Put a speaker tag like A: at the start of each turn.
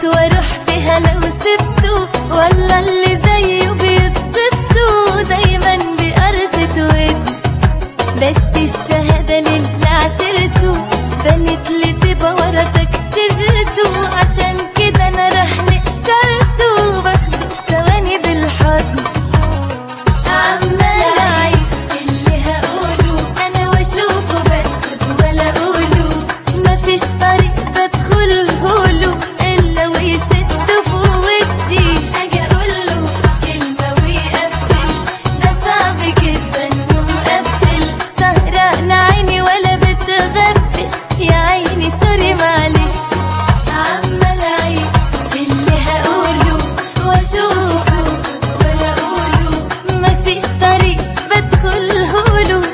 A: اموت واروح فيها لو سبته ولا اللي زيه بيتصفته دايما بقرصة ود بس الشهادة للي عشرته بنت لي تبقى ورا تكشرته عشان كده انا رح نقشرته باخده في ثواني بالحضن عمال اعيد في اللي هقوله انا واشوفه بسكت ولا اقوله مفيش طريق بدخله له الا ويسد في وشي اجي اقوله كلمه ويقفل ده صعب جدا ومقفل سهران عيني ولا بتغفل يا عيني سوري معلش عمال اعيد في اللي هقوله واشوفه ولا اقوله مفيش طريق بدخله له